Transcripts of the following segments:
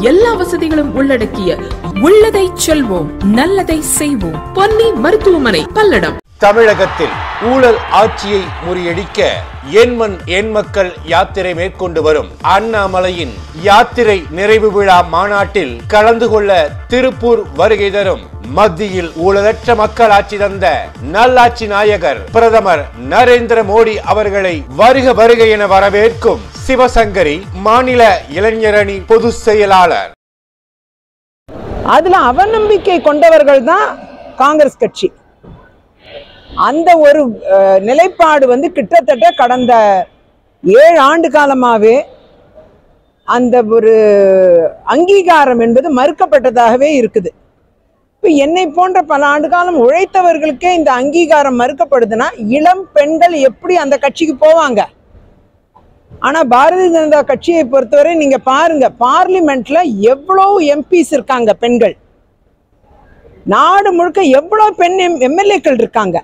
எல்லா வசதிகளும் உள்ளடக்கிய உள்ளதை செல்வோம் நல்லதை செய்வோம் பொன்னி மருத்துவமனை பல்லடம் தமிழகத்தில் ஊழல் ஆட்சியை முறியடிக்க எண்மண் எண் மக்கள் யாத்திரை மேற்கொண்டு வரும் அண்ணாமலையின் யாத்திரை நிறைவு விழா மாநாட்டில் கலந்து கொள்ள திருப்பூர் வருகை தரும் மத்தியில் ஊழலற்ற மக்கள் ஆட்சி தந்த நல்லாட்சி நாயகர் பிரதமர் நரேந்திர மோடி அவர்களை வருக வருக என வரவேற்கும் சிவசங்கரி மாநில இளைஞரணி பொதுச் செயலாளர் அதுல அவநம்பிக்கை கொண்டவர்கள் தான் காங்கிரஸ் கட்சி அந்த ஒரு அஹ், நிலைப்பாடு வந்து கிட்டத்தட்ட கடந்த ஏழு ஆண்டு காலமாவே அந்த ஒரு அங்கீகாரம் என்பது மறுக்கப்பட்டதாகவே இருக்குது இப்போ என்னை போன்ற பல ஆண்டு காலம் உழைத்தவர்களுக்கே இந்த அங்கீகாரம் மறுக்கப்படுதுன்னா இளம் பெண்கள் எப்படி அந்த கட்சிக்கு போவாங்க ஆனா பாரதிய ஜனதா கட்சியை பொறுத்தவரை நீங்க பாருங்க பார்லிமெண்ட்ல எவ்வளவு எம்பிஸ் இருக்காங்க பெண்கள் நாடு முழுக்க எவ்வளவு பெண் எம்எல்ஏக்கள் இருக்காங்க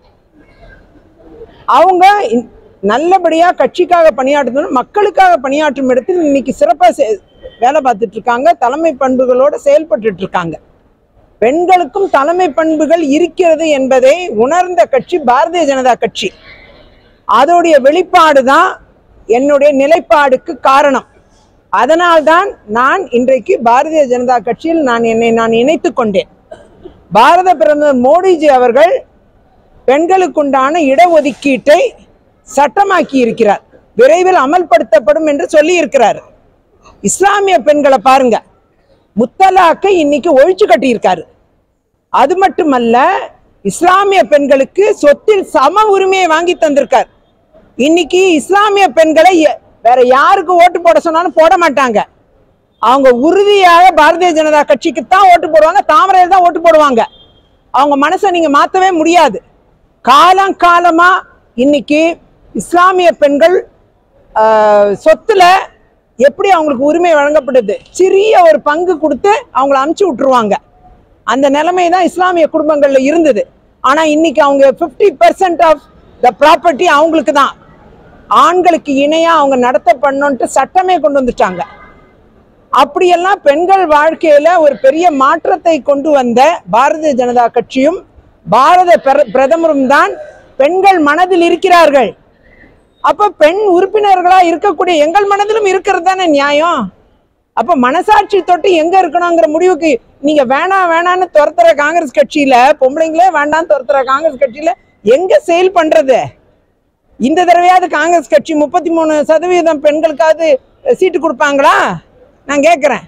அவங்க இந்- நல்லபடியா கட்சிக்காக பணியாற்றணும் மக்களுக்காக பணியாற்றும் இடத்தில் இன்னைக்கு சிறப்பா செ- வேலை பார்த்துட்டு இருக்காங்க தலைமை பண்புகளோட செயல்பட்டுட்டு இருக்காங்க பெண்களுக்கும் தலைமை பண்புகள் இருக்கிறது என்பதை உணர்ந்த கட்சி பாரதிய ஜனதா கட்சி அதோடைய வெளிப்பாடு தான் என்னுடைய நிலைப்பாடுக்கு காரணம் அதனால்தான் நான் இன்றைக்கு பாரதிய ஜனதா கட்சியில் நான் என்னை நான் இணைத்துக் கொண்டேன் பாரத பிரதமர் மோடிஜி அவர்கள் பெண்களுக்குண்டான இடஒதுக்கீட்டை சட்டமாக்கி இருக்கிறார் விரைவில் அமல்படுத்தப்படும் என்று சொல்லி இருக்கிறார் இஸ்லாமிய பெண்களை பாருங்க முத்தலாக்கை இன்னைக்கு ஒழிச்சு கட்டியிருக்காரு அது மட்டுமல்ல இஸ்லாமிய பெண்களுக்கு சொத்தில் சம உரிமையை வாங்கி தந்திருக்கார் இன்னைக்கு இஸ்லாமிய பெண்களை எ- வேற யாருக்கு ஓட்டு போட சொன்னாலும் போட மாட்டாங்க அவங்க உறுதியாக பாரதிய ஜனதா கட்சிக்கு தான் ஓட்டு போடுவாங்க தாமரையில் தான் ஓட்டு போடுவாங்க அவங்க மனசை நீங்க மாத்தவே முடியாது காலம் காலமா இன்னைக்கு இஸ்லாமிய பெண்கள் ஆஹ், சொத்துல எப்படி அவங்களுக்கு உரிமை வழங்கப்படுது சிறிய ஒரு பங்கு கொடுத்து அவங்கள அமுச்சு விட்டுருவாங்க அந்த நிலைமை தான் இஸ்லாமிய குடும்பங்கள்ல இருந்தது ஆனா இன்னைக்கு அவங்க 50% பர்சன்ட் ஆஃப் த ப்ராப்பர்ட்டி அவங்களுக்கு தான் ஆண்களுக்கு இணையா அவங்க நடத்த பண்ணணுன்ட்டு சட்டமே கொண்டு வந்துட்டாங்க அப்படியெல்லாம் பெண்கள் வாழ்க்கையில ஒரு பெரிய மாற்றத்தை கொண்டு வந்த பாரதிய ஜனதா கட்சியும் பாரத பிர- பிரதமரும் தான் பெண்கள் மனதில் இருக்கிறார்கள் அப்ப பெண் உறுப்பினர்களா இருக்கக்கூடிய எங்கள் மனதிலும் இருக்கிறது தானே நியாயம் அப்ப மனசாட்சி தொட்டு எங்க இருக்கணுங்கிற முடிவுக்கு நீங்க வேணாம் வேணான்னு துரத்துற காங்கிரஸ் கட்சியில பொம்பளைங்களே வேண்டாம் துரத்துற காங்கிரஸ் கட்சியில எங்க செயல் பண்றது இந்த தடவையாவது காங்கிரஸ் கட்சி முப்பத்தி மூணு சதவீதம் பெண்களுக்காவது சீட்டு கொடுப்பாங்களா நான் கேட்குறேன்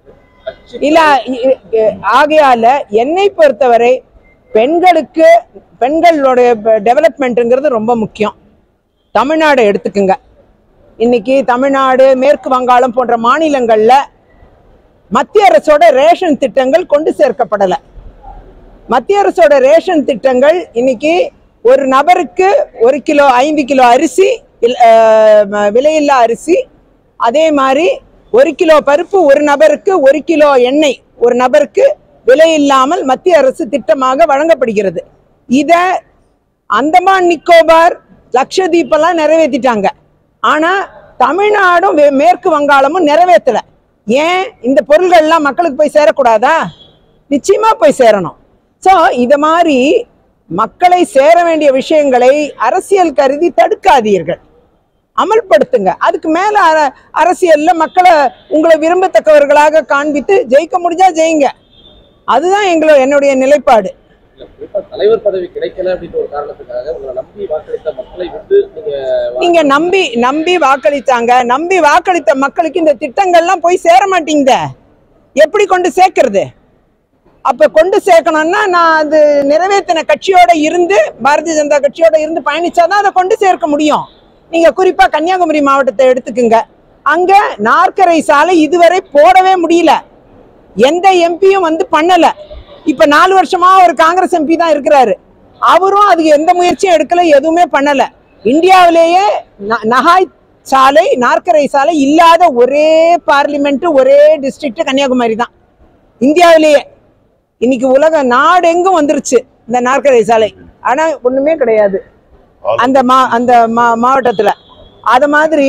இல்ல இ- இ- ஆகையால என்னை பொறுத்தவரை பெண்களுக்கு பெண்களுடைய டெவலப்மெண்ட்டுங்கிறது ரொம்ப முக்கியம் தமிழ்நாடு எடுத்துக்குங்க இன்னைக்கு தமிழ்நாடு மேற்கு வங்காளம் போன்ற மாநிலங்கள்ல மத்திய அரசோட ரேஷன் திட்டங்கள் கொண்டு சேர்க்கப்படலை மத்திய அரசோட ரேஷன் திட்டங்கள் இன்னைக்கு ஒரு நபருக்கு ஒரு கிலோ ஐந்து கிலோ அரிசி இல்- அஹ், ம- விலையில்லா அரிசி அதே மாதிரி ஒரு கிலோ பருப்பு ஒரு நபருக்கு ஒரு கிலோ எண்ணெய் ஒரு நபருக்கு விலை இல்லாமல் மத்திய அரசு திட்டமாக வழங்கப்படுகிறது இத அந்தமான் நிக்கோபார் லட்சதீப் எல்லாம் நிறைவேற்றிட்டாங்க ஆனா தமிழ்நாடும் வே- மேற்கு வங்காளமும் நிறைவேற்றல ஏன் இந்த பொருள்கள்லாம் மக்களுக்கு போய் சேரக்கூடாதா நிச்சயமா போய் சேரணும் ஸோ இத மாதிரி மக்களை சேர வேண்டிய விஷயங்களை அரசியல் கருதி தடுக்காதீர்கள் அமல்படுத்துங்க அதுக்கு மேல அர- அரசியல்ல மக்களை உங்களை விரும்பத்தக்கவர்களாக காண்பித்து ஜெயிக்க முடிஞ்சா ஜெயிங்க அதுதான் எங்களோ என்னுடைய நிலைப்பாடு இல்ல, குறிப்பா தலைவர் பதவி கிடைக்கல அப்படின்ற ஒரு காரணத்துக்காக உங்களை நம்பி வாக்களித்த மக்களை விட்டு நீங்க நீங்க நம்பி நம்பி வாக்களித்தாங்க நம்பி வாக்களித்த மக்களுக்கு இந்த திட்டங்கள்லாம் போய் சேர மாட்டேங்குதே எப்படி கொண்டு சேர்க்கறது அப்ப கொண்டு சேர்க்கணும்னா நான் அது நிறைவேற்றின கட்சியோட இருந்து பாரதிய ஜனதா கட்சியோட இருந்து பயணிச்சாதான் அதை கொண்டு சேர்க்க முடியும் நீங்க குறிப்பா கன்னியாகுமரி மாவட்டத்தை எடுத்துக்குங்க அங்க நாற்கரை சாலை இதுவரை போடவே முடியல எந்த எம்பியும் வந்து பண்ணல இப்ப நாலு வருஷமா ஒரு காங்கிரஸ் எம்பி தான் இருக்கிறாரு அவரும் அதுக்கு எந்த முயற்சியும் எடுக்கல எதுவுமே பண்ணல இந்தியாவிலேயே ந- நகாய் சாலை நாற்கரை சாலை இல்லாத ஒரே பார்லிமெண்ட் ஒரே டிஸ்ட்ரிக்ட் கன்னியாகுமரி தான் இந்தியாவிலேயே இன்னைக்கு உலக நாடு எங்கும் வந்துருச்சு இந்த நாற்கரை சாலை ஆனா ஒண்ணுமே கிடையாது அந்த மா அந்த மா மாவட்டத்துல அது மாதிரி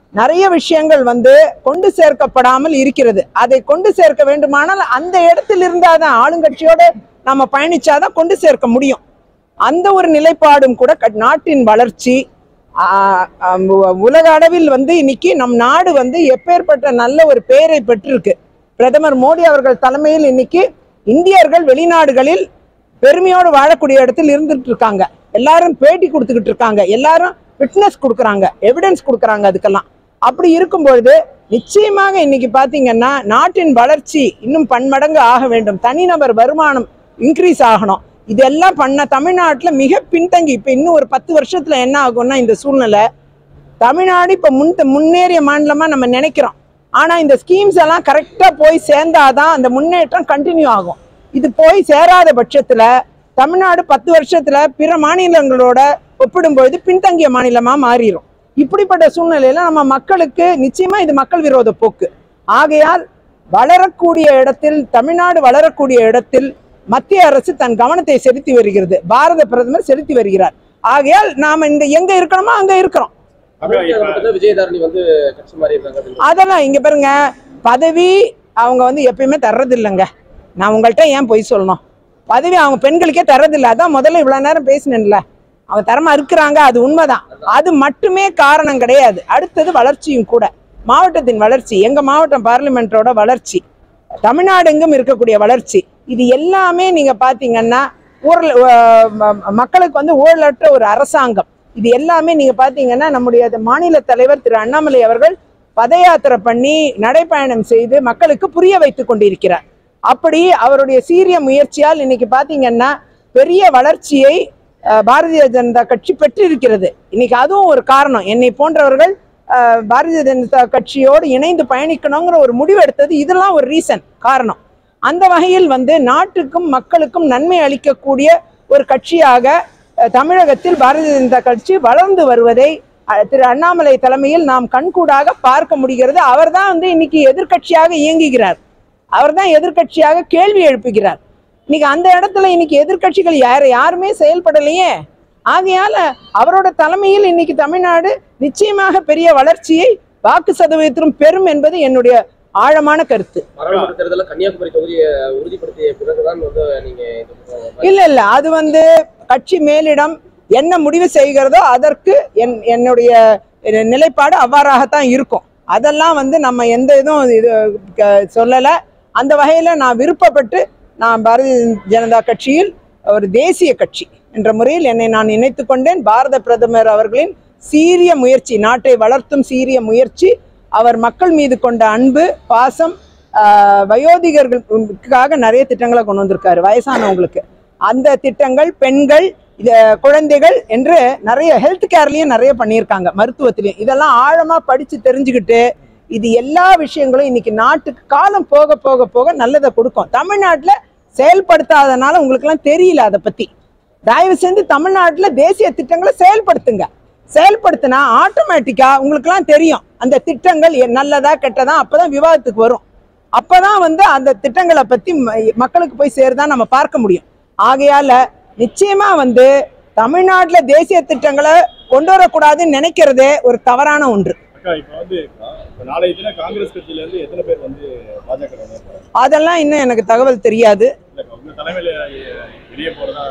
நிறைய விஷயங்கள் வந்து கொண்டு சேர்க்கப்படாமல் இருக்கிறது அதை கொண்டு சேர்க்க வேண்டுமானால் அந்த இடத்தில் இருந்தாதான் ஆளுங்கட்சியோட நம்ம பயணிச்சாதான் கொண்டு சேர்க்க முடியும் அந்த ஒரு நிலைப்பாடும் கூட க- நாட்டின் வளர்ச்சி ஆஹ், ஆஹ், உ- உலக அளவில் வந்து இன்னைக்கு நம் நாடு வந்து எப்பேற்பட்ட நல்ல ஒரு பெயரை பெற்றிருக்கு பிரதமர் மோடி அவர்கள் தலைமையில் இன்னைக்கு இந்தியர்கள் வெளிநாடுகளில் பெருமையோடு வாழக்கூடிய இடத்தில் இருந்துட்டு இருக்காங்க எல்லாரும் பேட்டி கொடுத்துக்கிட்டு இருக்காங்க எல்லாரும் ஃபிட்னஸ் கொடுக்குறாங்க எவிடன்ஸ் கொடுக்குறாங்க அதுக்கெல்லாம் அப்படி இருக்கும் பொழுது நிச்சயமாக இன்னைக்கு பாத்தீங்கன்னா நாட்டின் வளர்ச்சி இன்னும் பன்மடங்கு ஆக வேண்டும் தனிநபர் வருமானம் இன்க்ரீஸ் ஆகணும் இதெல்லாம் பண்ண தமிழ்நாட்டில் மிக பின்தங்கி இப்போ இன்னும் ஒரு பத்து வருஷத்துல என்ன ஆகும்னா இந்த சூழ்நிலை தமிழ்நாடு இப்போ முன் முன்னேறிய மாநிலமா நம்ம நினைக்கிறோம் ஆனா இந்த ஸ்கீம்ஸ் எல்லாம் கரெக்டா போய் சேர்ந்தாதான் அந்த முன்னேற்றம் கண்டினியூ ஆகும் இது போய் சேராத பட்சத்துல தமிழ்நாடு பத்து வருஷத்துல பிற மாநிலங்களோட ஒப்பிடும்பொழுது பின்தங்கிய மாநிலமா மாறிடும் இப்படிப்பட்ட சூழ்நிலையில நம்ம மக்களுக்கு நிச்சயமா இது மக்கள் விரோத போக்கு ஆகையால் வளரக்கூடிய இடத்தில் தமிழ்நாடு வளரக்கூடிய இடத்தில் மத்திய அரசு தன் கவனத்தை செலுத்தி வருகிறது பாரத பிரதமர் செலுத்தி வருகிறார் ஆகையால் நாம இந்த எங்க இருக்கணுமோ அங்க இருக்கிறோம் தமிழகத்துல மட்டும்தான் விஜயதாரணி வந்து கட்சி மாறி இருக்காங்க அப்படின்னு அதெல்லாம் இங்க பாருங்க பதவி அவங்க வந்து எப்பயுமே தர்றது இல்லைங்க நான் உங்கள்கிட்ட ஏன் பொய் சொல்லணும் பதவி அவங்க பெண்களுக்கே தர்றதில்ல அதான் முதல்ல இவ்வளவு நேரம் பேசினேன்ல அவங்க தரமா இருக்கிறாங்க அது உண்மைதான் அது மட்டுமே காரணம் கிடையாது அடுத்தது வளர்ச்சியும் கூட மாவட்டத்தின் வளர்ச்சி எங்க மாவட்டம் பார்லிமெண்டோட வளர்ச்சி தமிழ்நாடு எங்கும் இருக்கக்கூடிய வளர்ச்சி இது எல்லாமே நீங்க பாத்தீங்கன்னா ஊரல் அஹ் ம- மக்களுக்கு வந்து ஊழலற்ற ஒரு அரசாங்கம் இது எல்லாமே நீங்க பாத்தீங்கன்னா நம்முடைய மாநில தலைவர் திரு அண்ணாமலை அவர்கள் பத யாத்திரை பண்ணி நடைப்பயணம் செய்து மக்களுக்கு புரிய வைத்துக் கொண்டிருக்கிறார் அப்படி அவருடைய சீரிய முயற்சியால் இன்னைக்கு பாத்தீங்கன்னா பெரிய வளர்ச்சியை அஹ், பாரதிய ஜனதா கட்சி பெற்றிருக்கிறது இன்னைக்கு அதுவும் ஒரு காரணம் என்னை போன்றவர்கள் அஹ், பாரதிய ஜனதா கட்சியோடு இணைந்து பயணிக்கணுங்கிற ஒரு முடிவு எடுத்தது இதெல்லாம் ஒரு ரீசன் காரணம் அந்த வகையில் வந்து நாட்டுக்கும் மக்களுக்கும் நன்மை அளிக்கக்கூடிய ஒரு கட்சியாக அஹ், தமிழகத்தில் பாரதிய ஜனதா கட்சி வளர்ந்து வருவதை அஹ், திரு அண்ணாமலை தலைமையில் நாம் கண்கூடாக பார்க்க முடிகிறது அவர்தான் வந்து இன்னைக்கு எதிர்க்கட்சியாக இயங்குகிறார் அவர்தான் எதிர்க்கட்சியாக கேள்வி எழுப்புகிறார் இன்னைக்கு அந்த இடத்துல இன்னைக்கு எதிர்க்கட்சிகள் யார் யாருமே செயல்படலையே ஆகையால அவரோட தலைமையில் இன்னைக்கு தமிழ்நாடு நிச்சயமாக பெரிய வளர்ச்சியை வாக்கு சதவீதத்திலும் பெறும் என்பது என்னுடைய ஆழமான கருத்து பாராளுமன்ற தேர்தலில் கன்னியாகுமரி தொகுதியை உறுதிப்படுத்திய பிறகுதான் வந்து நீங்க இந்த பக்கம் இல்ல இல்ல அது வந்து கட்சி மேலிடம் என்ன முடிவு செய்கிறதோ அதற்கு என் என்னுடைய நிலைப்பாடு அவ்வாறாகத்தான் இருக்கும் அதெல்லாம் வந்து நம்ம எந்த இதுவும் இது க- சொல்லல அந்த வகையில நான் விருப்பப்பட்டு நான் பாரதிய ஜனதா கட்சியில் ஒரு தேசிய கட்சி என்ற முறையில் என்னை நான் இணைத்து கொண்டேன் பாரத பிரதமர் அவர்களின் சீரிய முயற்சி நாட்டை வளர்த்தும் சீரிய முயற்சி அவர் மக்கள் மீது கொண்ட அன்பு பாசம் ஆஹ், வயோதிகர்களுக்காக நிறைய திட்டங்களை கொண்டு வந்திருக்காரு வயசானவங்களுக்கு அந்த திட்டங்கள் பெண்கள் இது குழந்தைகள் என்று நிறைய ஹெல்த் கேர்லயும் நிறைய பண்ணியிருக்காங்க மருத்துவத்திலையும் இதெல்லாம் ஆழமா படிச்சு தெரிஞ்சுக்கிட்டு இது எல்லா விஷயங்களும் இன்னைக்கு நாட்டுக்கு காலம் போக போக போக நல்லதை கொடுக்கும் தமிழ்நாட்டுல செயல்படுத்தாதனால உங்களுக்குலாம் தெரியல அதை பத்தி தயவு செஞ்சு தமிழ்நாட்டுல தேசிய திட்டங்களை செயல்படுத்துங்க செயல்படுத்தினா ஆட்டோமேட்டிக்கா உங்களுக்குலாம் தெரியும் அந்த திட்டங்கள் எ- நல்லதா கெட்டதா அப்பதான் விவாதத்துக்கு வரும் அப்பதான் வந்து அந்த திட்டங்களை பத்தி ம- மக்களுக்கு போய் சேருதான் நம்ம பார்க்க முடியும் ஆகையால நிச்சயமா வந்து தமிழ்நாட்டுல தேசிய திட்டங்களை கொண்டு வரக்கூடாதுன்னு நினைக்கிறதே ஒரு தவறான ஒன்று அக்கா இப்போ வந்து இப்போ நாளைய தினம் காங்கிரஸ் கட்சியில இருந்து எத்தனை பேர் வந்து பாஜக ல இணைய போறாங்க? அதெல்லாம் இன்னும் எனக்கு தகவல் தெரியாது இல்லக்கா, உங்க தலைமையில வெளியே போறதா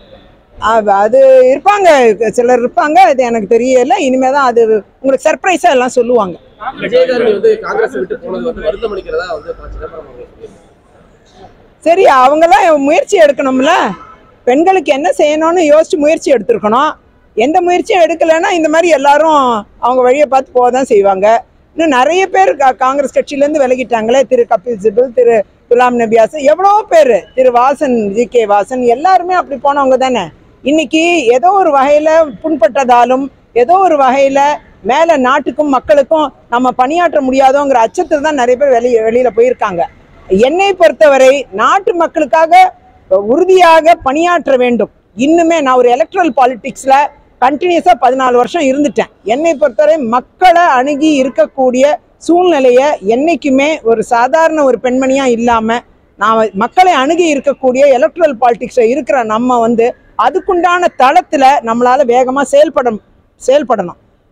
அது- அது இருப்பாங்க சிலர் இருப்பாங்க அது எனக்கு தெரியல இனிமே தான் அது உங்களுக்கு சர்ப்ரைஸா எல்லாம் சொல்லுவாங்க விஜயதாரணி வந்து காங்கிரஸ் விட்டு போனது வந்து வருத்தம் அளிக்கிறதா வந்து ப. சிதம்பரம் அவர்கள் சொல்லியிருக்காரு. சரி அவங்கெல்லாம் முயற்சி எடுக்கணும்ல பெண்களுக்கு என்ன செய்யணும்னு யோசிச்சு முயற்சி எடுத்திருக்கணும் எந்த முயற்சியும் எடுக்கலைன்னா இந்த மாதிரி எல்லாரும் அவங்க வழியை பார்த்து போக தான் செய்வாங்க இன்னும் நிறைய பேர் கா- காங்கிரஸ் கட்சியிலேருந்து விலகிட்டாங்களே திரு கபில் சிபல் திரு குலாம் நபி ஆசன் எவ்வளோ பேர் திரு வாசன் ஜி கே வாசன் எல்லாருமே அப்படி போனவங்க தானே இன்னைக்கு ஏதோ ஒரு வகையில் புண்பட்டதாலும் ஏதோ ஒரு வகையில் மேலே நாட்டுக்கும் மக்களுக்கும் நம்ம பணியாற்ற முடியாதோங்கிற அச்சத்தில் தான் நிறைய பேர் வெளியே வெளியில் போயிருக்காங்க என்னை பொறுத்தவரை நாட்டு மக்களுக்காக உறுதியாக பணியாற்ற வேண்டும் இன்னுமே நான் ஒரு எலக்ட்ரல் பாலிடிக்ஸ்ல கண்டினியூஸா பதினாலு வருஷம் இருந்துட்டேன் என்னை பொறுத்தவரை மக்களை அணுகி இருக்கக்கூடிய சூழ்நிலையை என்னைக்குமே ஒரு சாதாரண ஒரு பெண்மணியா இல்லாம நான் மக்களை அணுகி இருக்கக்கூடிய எலக்ட்ரல் பாலிடிக்ஸ்ல இருக்கிற நம்ம வந்து அதுக்குண்டான தளத்துல நம்மளால வேகமா செயல்பட செயல்படணும்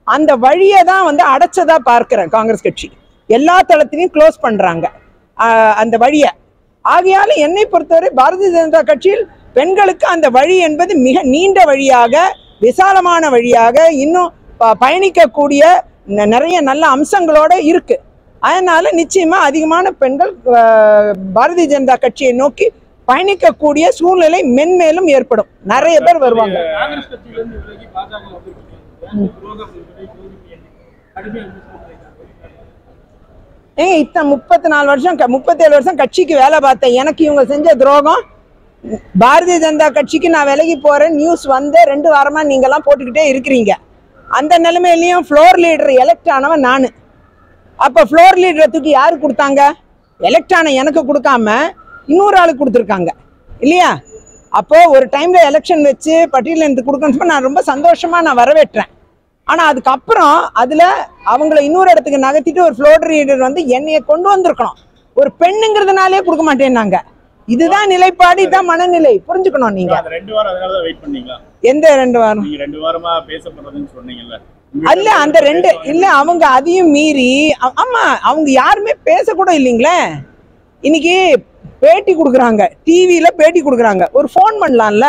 அந்த வழியை தான் வந்து அடைச்சதா பார்க்கிறேன் காங்கிரஸ் கட்சி எல்லா தளத்திலையும் க்ளோஸ் பண்றாங்க ஆஹ் அந்த வழியை ஆகையால என்னை பொறுத்தவரை பாரதிய ஜனதா கட்சியில் பெண்களுக்கு அந்த வழி என்பது மிக நீண்ட வழியாக விசாலமான வழியாக இன்னும் ப- பயணிக்கக்கூடிய ந- நிறைய நல்ல அம்சங்களோட இருக்கு அதனால நிச்சயமா அதிகமான பெண்கள் ஆஹ், பாரதிய ஜனதா கட்சியை நோக்கி பயணிக்கக்கூடிய சூழ்நிலை மென்மேலும் ஏற்படும் நிறைய பேர் வருவாங்க காங்கிரஸ் கட்சியில இருந்து விலகி பாஜக வந்திருக்கீங்க துரோகம் என்பதை கௌரவிக்க கடுமையாக விமர்சனம் பண்ணியிருக்காங்க. ஏங்க இத்தனை முப்பத்தி நாலு வருஷம் க- முப்பத்தேழு வருஷம் கட்சிக்கு வேலை பார்த்தேன் எனக்கு இவங்க செஞ்ச துரோகம் பாரதிய ஜனதா கட்சிக்கு நான் விலகி போறேன் நியூஸ் வந்து ரெண்டு வாரமா நீங்கெல்லாம் போட்டுக்கிட்டே இருக்கிறீங்க அந்த நிலைமையிலையும் ஃப்ளோர் லீடர் எலெக்ட் ஆனவன் நான் அப்போ ஃப்ளோர் லீடரை தூக்கி யாரு கொடுத்தாங்க எலெக்ட் ஆன எனக்கு கொடுக்காம இன்னொரு ஆளுக்கு கொடுத்துருக்காங்க இல்லையா அப்போ ஒரு டைம்ல எலெக்ஷன் வச்சு பட்டியல் எனக்கு கொடுக்கணும் நான் ரொம்ப சந்தோஷமா நான் வரவேற்றேன் ஆனா அதுக்கப்புறம் அதுல அவங்கள இன்னொரு இடத்துக்கு நகர்த்திட்டு ஒரு ஃப்ளோர் ரீடர் வந்து என்னைய கொண்டு வந்திருக்கணும் ஒரு பெண்ணுங்கிறதுனாலே கொடுக்க மாட்டேன்னாங்க இதுதான் நிலைப்பாடு இதுதான் மனநிலை புரிஞ்சுக்கணும் நீங்க அந்த ரெண்டு வாரம் அதனால தான் வெயிட் பண்ணீங்களா எந்த ரெண்டு வாரம் நீங்க ரெண்டு வாரமா பேசப்படுறதுன்னு சொன்னீங்கல்ல அல்ல அந்த ரெண்டு இல்ல அவங்க அதையும் மீறி ஆ- ஆமா அவங்க யாருமே பேசக்கூட இல்லைங்களே இன்னைக்கு பேட்டி கொடுக்குறாங்க டிவியில பேட்டி கொடுக்குறாங்க ஒரு ஃபோன் பண்ணலாம்ல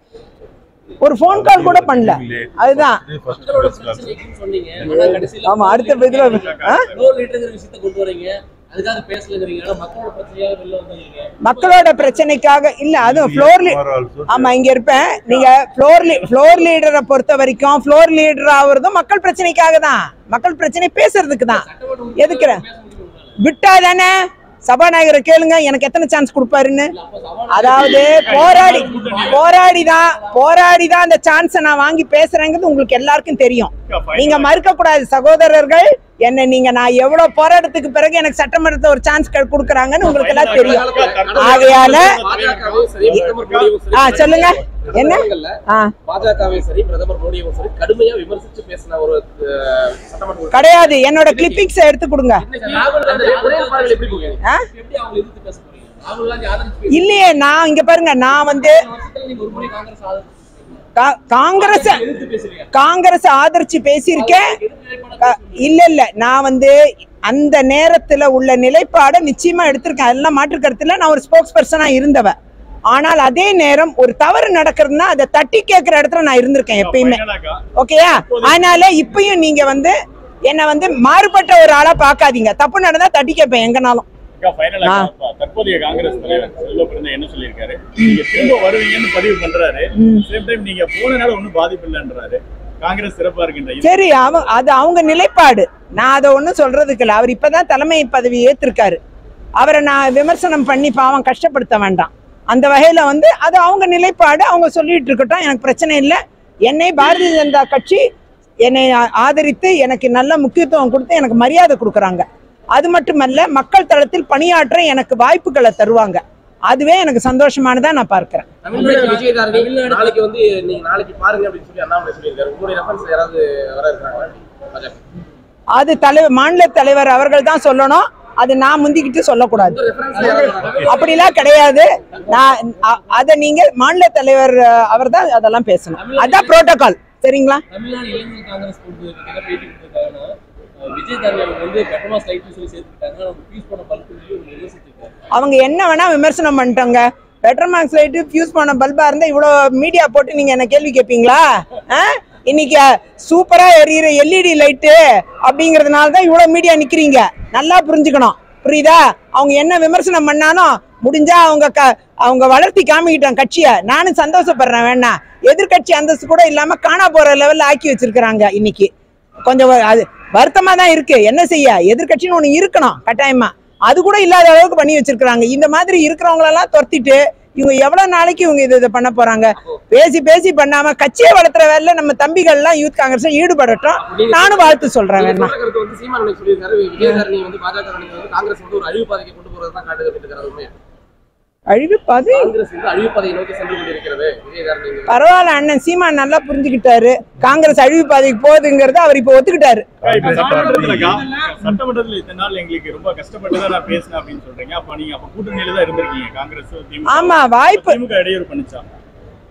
ஒரு ஃபோன் கால் கூட பண்ணல அதுதான் மக்களோட பிரச்சனைக்குன்னு சொன்னீங்க ஆனா கடைசியில ஆமா அடுத்த இதுல ஆ? இன்னொரு லிட்டருங்கிற விஷயத்த கொண்டு வரீங்க அதுக்காக பேசலங்கிறீங்க ஆனா மக்களோட பிரச்சனையாக வெளில வந்துருக்கீங்க மக்களோட பிரச்சனைக்காக இல்ல அதுவும் ஃப்ளோர் ஆமா இங்க இருப்பேன் நீங்க ஃப்ளோர் ஃப்ளோர் லீடரை பொறுத்த வரைக்கும் ஃப்ளோர் லீடர் ஆகுறதும் மக்கள் பிரச்சனைக்காக தான் மக்கள் பிரச்சனை பேசுறதுக்கு தான் எதுக்குற விட்டா தானே சபாநாயகரை கேளுங்க எனக்கு எத்தனை சான்ஸ் கொடுப்பாருன்னு அதாவது போராடி போராடி தான் போராடி தான் அந்த சான்ஸை நான் வாங்கி பேசுறேங்கிறது உங்களுக்கு எல்லாருக்கும் தெரியும் நீங்க மறுக்க கூடாது சகோதரர்கள் என்ன நீங்க நான் எவ்வளவு போராட்டத்துக்கு பிறகு எனக்கு சட்டமன்றத்தை ஒரு சான்ஸ் கொடுக்குறாங்கன்னு உங்களுக்கு எல்லாம் தெரியும் ஆகையால பாஜகவும் சரி பிரதமர் மோடியும் சரி ஆ சொல்லுங்க என்ன சட்டமன்றங்கள்ல ஆ பாஜகவையும் சரி பிரதமர் மோடியும் சரி கடுமையா விமர்சிச்சு பேசின ஒரு அஹ், சட்டமன்ற உறுப்பினர். கிடையாது என்னோட கிளிப்பிங்ஸ் எடுத்து கொடுங்க இன்னைக்கு ராகுல் காந்தி ஒரே பார்வையில் எப்படி போவீங்க ஆ? எப்படி அவங்க எதிர்த்து பேச போறீங்க ராகுல் காந்தி ஆதரிச்சு பேசுறீங்க. இல்லையே நான் இங்க பாருங்க நான் வந்து இந்த வருஷத்துல நீங்க ஒரு முறை காங்கிரஸ் ஆதரிச்சு கா- காங்கிரஸ் எதிர்த்து பேசுறீங்க காங்கிரஸ் ஆதரிச்சு பேசியிருக்கேன் க- இல்ல இல்ல நான் வந்து அந்த நேரத்துல உள்ள நிலைப்பாடை நிச்சயமா எடுத்திருக்கேன் அதெல்லாம் மாற்று கருத்துல நான் ஒரு ஸ்போக்ஸ் பர்சனா இருந்தவ ஆனால் அதே நேரம் ஒரு தவறு நடக்கிறதுனா அதை தட்டி கேட்கிற இடத்துல நான் இருந்திருக்கேன் எப்பயுமே ஃபைனலாக்கா ஓகேயா அதனால இப்பயும் நீங்க வந்து என்ன வந்து மாறுபட்ட ஒரு ஆளா பார்க்காதீங்க தப்பு நடந்தா தட்டி கேட்பேன் எங்கனாலும் அக்கா, final ஆ அக்கா, தற்போதைய காங்கிரஸ் தலைவர் செல்வ பிறந்த என்ன சொல்லியிருக்காரு நீங்க திரும்ப வருவீங்கன்னு பதிவு பண்றாரு சேம் டைம் நீங்க போனனால ஒண்ணும் பாதிப்பு இல்லைன்றாரு காங்கிரஸ் சிறப்பா இருக்கின்ற இது சரி அவ அது அவங்க நிலைப்பாடு நான் அதை ஒன்றும் சொல்றதுக்கு இல்லை அவர் இப்பதான் தலைமை பதவி ஏத்திருக்காரு அவரை நான் விமர்சனம் பண்ணி பாவம் கஷ்டப்படுத்த வேண்டாம் அந்த வகையில வந்து அது அவங்க நிலைப்பாடு அவங்க சொல்லிட்டு இருக்கட்டும் எனக்கு பிரச்சனை இல்லை என்னை பாரதிய ஜனதா கட்சி என்னை ஆ- ஆதரித்து எனக்கு நல்ல முக்கியத்துவம் கொடுத்து எனக்கு மரியாதை கொடுக்குறாங்க அது மட்டுமல்ல மக்கள் தளத்தில் பணியாற்ற எனக்கு வாய்ப்புகளை தருவாங்க அதுவே எனக்கு சந்தோஷமானதா நான் பார்க்கிறேன் தமிழ்நாடு விஜயதாரணி நாளைக்கு வந்து நீங்க நாளைக்கு பாருங்க அப்படின்னு சொல்லி அண்ணாமலை சொல்லியிருக்காரு உங்களுடைய ரெஃபரன்ஸ் யாராவது வர இருக்கிறாங்களா பாஜக அது தலைவர் மாநில தலைவர் அவர்கள் தான் சொல்லணும் அது நான் முந்திக்கிட்டு சொல்லக்கூடாது ரெஃபரன்ஸ் யாராவது வராங்க? அப்படிலாம் கிடையாது நான் அ- அதை நீங்க மாநில தலைவர் அவர் தான் அதெல்லாம் பேசணும் அதான் புரோட்டோகால் சரிங்களா தமிழ்நாடு இளைஞர் காங்கிரஸ் கொடுத்ததுக்கு என்ன பேட்டி கொடுத்திருக்காங்கன்னா அஹ், விஜய் தரணி அவங்க வந்து பெட்ரோமா ஸ்லைட்னு சொல்லி சேர்த்துக்கிட்டாங்க அவங்க ஃபீஸ் பண்ண பல்ப் விமர்சிச்சிருக்காரு அவங்க என்ன வேணா விமர்சனம் பண்ணிட்டோங்க பெட்ரோமாக்ஸ் லைட்டு ஃபியூஸ் பண்ண பல்பா இருந்தா இவ்வளோ மீடியா போட்டு நீங்க என்ன கேள்வி கேட்பீங்களா ஆ? இன்னைக்கு சூப்பரா எரியிற எல்இடி லைட்டு அப்படிங்கறதுனால தான் இவ்வளோ மீடியா நிக்கிறீங்க நல்லா புரிஞ்சுக்கணும் புரியுதா அவங்க என்ன விமர்சனம் பண்ணாலும் முடிஞ்சா அவங்க க அவங்க வளர்த்தி காமிக்கிட்டோம் கட்சியை நானும் சந்தோஷப்படுறேன் வேணா எதிர்க்கட்சி அந்தஸ்து கூட இல்லாம காணா போற லெவல்ல ஆக்கி வச்சிருக்கிறாங்க இன்னைக்கு கொஞ்சம் வ- அது வருத்தமா தான் இருக்கு என்ன செய்ய எதிர்க்கட்சின்னு ஒண்ணு இருக்கணும் கட்டாயமா அது கூட இல்லாத அளவுக்கு பண்ணி வச்சிருக்காங்க இந்த மாதிரி இருக்கிறவங்களெல்லாம் துரத்திட்டு இவங்க எவ்வளவு நாளைக்கு இவங்க இது இதை பண்ண போறாங்க பேசி பேசி பண்ணாம கட்சியை வளர்த்துற வேலை நம்ம தம்பிகள் எல்லாம் யூத் காங்கிரஸ் ஈடுபடட்டும் நானும் வாழ்த்து சொல்றேன் நீங்க வேணா சொல்ற கருத்து வந்து சீமான் அன்னைக்கு சொல்லியிருக்காரு விஜயதாரணி வந்து பாஜக வந்து காங்கிரஸ் வந்து ஒரு அழிவு பாதைக்கு கொண்டு போறது தான் காட்டுது அப்படின்னு இருக்கிறது உண்மையா அழிவு பாது காங்கிரஸ் வந்து அழிவு பாதையை நோக்கி சென்று கொண்டிருக்கிறது விஜயதாரணி பரவாயில்ல அண்ணன் சீமான் நல்லா புரிஞ்சுக்கிட்டாரு காங்கிரஸ் அழிவு பாதைக்கு போகுதுங்கிறத அவர் இப்ப ஒத்துக்கிட்டாரு அக்கா, இப்ப சட்டமன்றத்துலக்கா சட்டமன்றத்துல இத்தனை நாள் எங்களுக்கு ரொம்ப கஷ்டப்பட்டு தான் நான் பேசினேன் அப்படின்னு சொல்றீங்க அப்ப நீங்க அப்ப கூட்டணியில தான் இருந்திருக்கீங்க காங்கிரஸ் திமுக ஆமா வாய்ப்பு திமுக இடையூறு பண்ணுச்சா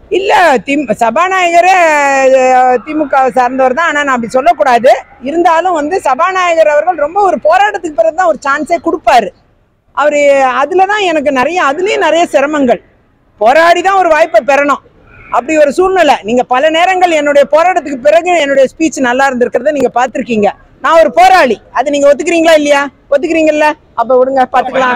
இல்ல திம் சபாநாயகரே அஹ், திமுக சார்ந்தவர் தான் ஆனா நான் அப்படி சொல்லக்கூடாது இருந்தாலும் வந்து சபாநாயகர் அவர்கள் ரொம்ப ஒரு போராட்டத்துக்கு பிறகு தான் ஒரு சான்ஸே கொடுப்பாரு அவரு அதுல தான் எனக்கு நிறைய அதுலயும் நிறைய சிரமங்கள் போராடி தான் ஒரு வாய்ப்பை பெறணும் அப்படி ஒரு சூழ்நிலை நீங்க பல நேரங்கள் என்னுடைய போராட்டத்துக்கு பிறகு என்னுடைய ஸ்பீச் நல்லா இருந்திருக்கிறத நீங்க பார்த்திருக்கீங்க நான் ஒரு போராளி அது நீங்க ஒத்துக்கிறீங்களா இல்லையா ஒத்துக்கிறீங்கல்ல அப்ப விடுங்க பாத்துக்கலாம்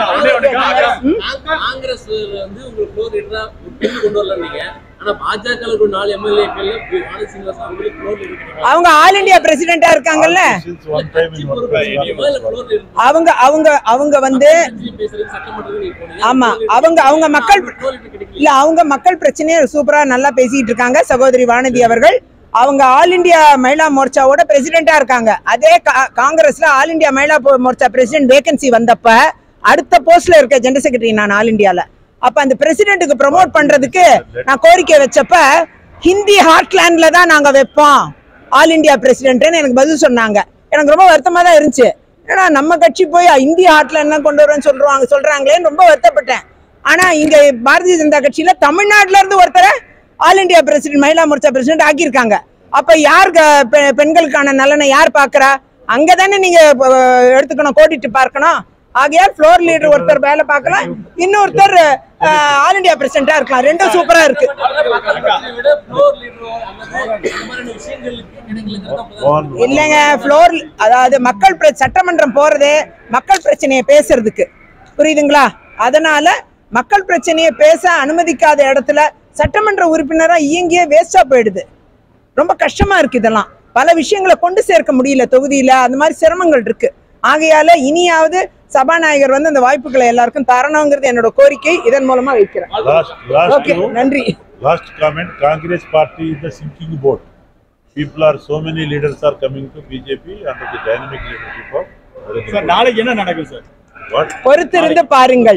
ம்? காங்கிரஸ் வந்து உங்களுக்கு ஃப்ளோர் லீடரா ஒரு பெண் கொண்டு வரல நீங்க ஆனா பாஜக ஒரு நாலு எம்எல்ஏக்கள் ஆனந்த் சீனிவாசன் அவங்களுக்கு ஃப்ளோர் லீடர் அவங்க ஆல் இந்தியா பிரசிடென்டா இருக்காங்கல்ல Since one time in one place. அவங்க அவங்க அவங்க வந்து பேசுறதுக்கு சட்டமன்றத்துக்கு நீங்க போனீங்க ஆமா அவங்க அவங்க மக்கள் ஃப்ளோர் லீடர் கிடைக்கல இல்ல அவங்க மக்கள் பிரச்சனையை சூப்பரா நல்லா பேசிட்டு இருக்காங்க சகோதரி வானதி அவர்கள் அவங்க ஆல் இந்தியா மகிழா மோர்ச்சாவோட பிரசிடென்டா இருக்காங்க அதே கா- காங்கிரஸ்ல ஆல் இந்தியா மகிழா போ- மோர்ச்சா பிரசிடென்ட் வேகன்சி வந்தப்ப அடுத்த போஸ்ட்ல இருக்க ஜெனரல் செக்ரட்டரி நான் ஆல் இந்தியால அப்ப அந்த பிரசிடென்ட்டுக்கு ப்ரோமோட் பண்றதுக்கு நான் கோரிக்கை வச்சப்ப ஹிந்தி ஹார்ட்லேண்ட்ல தான் நாங்க வைப்போம் ஆல் இந்தியா பிரசிடென்ட்னு எனக்கு பதில் சொன்னாங்க எனக்கு ரொம்ப வருத்தமா தான் இருந்துச்சு ஏன்னா நம்ம கட்சி போய் இந்திய ஹார்ட்லேண்ட் தான் கொண்டு வரேன்னு சொல்றாங்க சொல்றாங்களேன்னு ரொம்ப வருத்தப்பட்டேன் ஆனா இங்க பாரதிய ஜனதா கட்சியில தமிழ்நாட்டுல இருந்து ஒருத்தரை all India president Mahila Morcha president ஆக்கியிருக்காங்க அப்ப யார் க- பெ- பெண்களுக்கான நலனை யார் பாக்குறா அங்கதானே நீங்க அஹ், எடுத்துக்கணும் கோடிட்டு பார்க்கணும் ஆகையால் ஃப்ளோர் லீடர் ஒருத்தர் வேலை பார்க்கலாம் இன்னொருத்தர் ஆல் இந்தியா பிரசிடென்டா இருக்கலாம் ரெண்டும் சூப்பரா இருக்கு பக்கத்தை விட ஃப்ளோர் லீடரோ அல்லது இந்த மாதிரியான விஷயங்களுக்கு கிடைக்கலங்கிறது அப்பதான் One, இல்லைங்க ஃப்ளோர் அதாவது மக்கள் பிர- சட்டமன்றம் போறதே மக்கள் பிரச்சனையை பேசுறதுக்கு புரியுதுங்களா அதனால மக்கள் பிரச்சனையை பேச அனுமதிக்காத இடத்துல சட்டமன்ற உறுப்பினரா இயங்கியே வேஸ்டா போயிடுது ரொம்ப கஷ்டமா இருக்கு இதெல்லாம் பல விஷயங்களை கொண்டு சேர்க்க முடியல தொகுதியில அந்த மாதிரி சிரமங்கள் இருக்கு ஆகையால இனியாவது சபாநாயகர் வந்து அந்த வாய்ப்புகளை எல்லாருக்கும் தரணுங்கிறது என்னோட கோரிக்கை இதன் மூலமா வைக்கிறேன் last, last, ஓகே two, நன்றி last comment, Congress party is the sinking boat. People are, so many leaders are coming to BJP under the dynamic leadership of Narendra sir Modi. நாளைக்கு என்ன நடக்கும் சார் What? பொறுத்திருந்து பாருங்கள்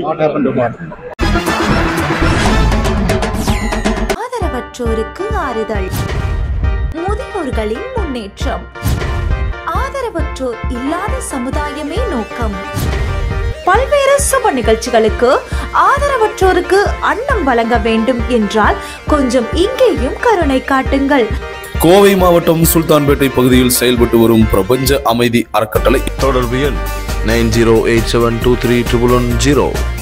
ஆதரவற்றோருக்கு ஆறுதல் முதியோர்களின் முன்னேற்றம் ஆதரவற்றோர் இல்லாத சமுதாயமே நோக்கம் பல்வேறு சுப நிகழ்ச்சிகளுக்கு ஆதரவற்றோருக்கு அன்னம் வழங்க வேண்டும் என்றால் கொஞ்சம் இங்கேயும் கருணை காட்டுங்கள் கோவை மாவட்டம் சுல்தான்பேட்டை பகுதியில் செயல்பட்டு வரும் பிரபஞ்ச அமைதி அறக்கட்டளை தொடர்பு எண் nine zero eight seven two three triple one zero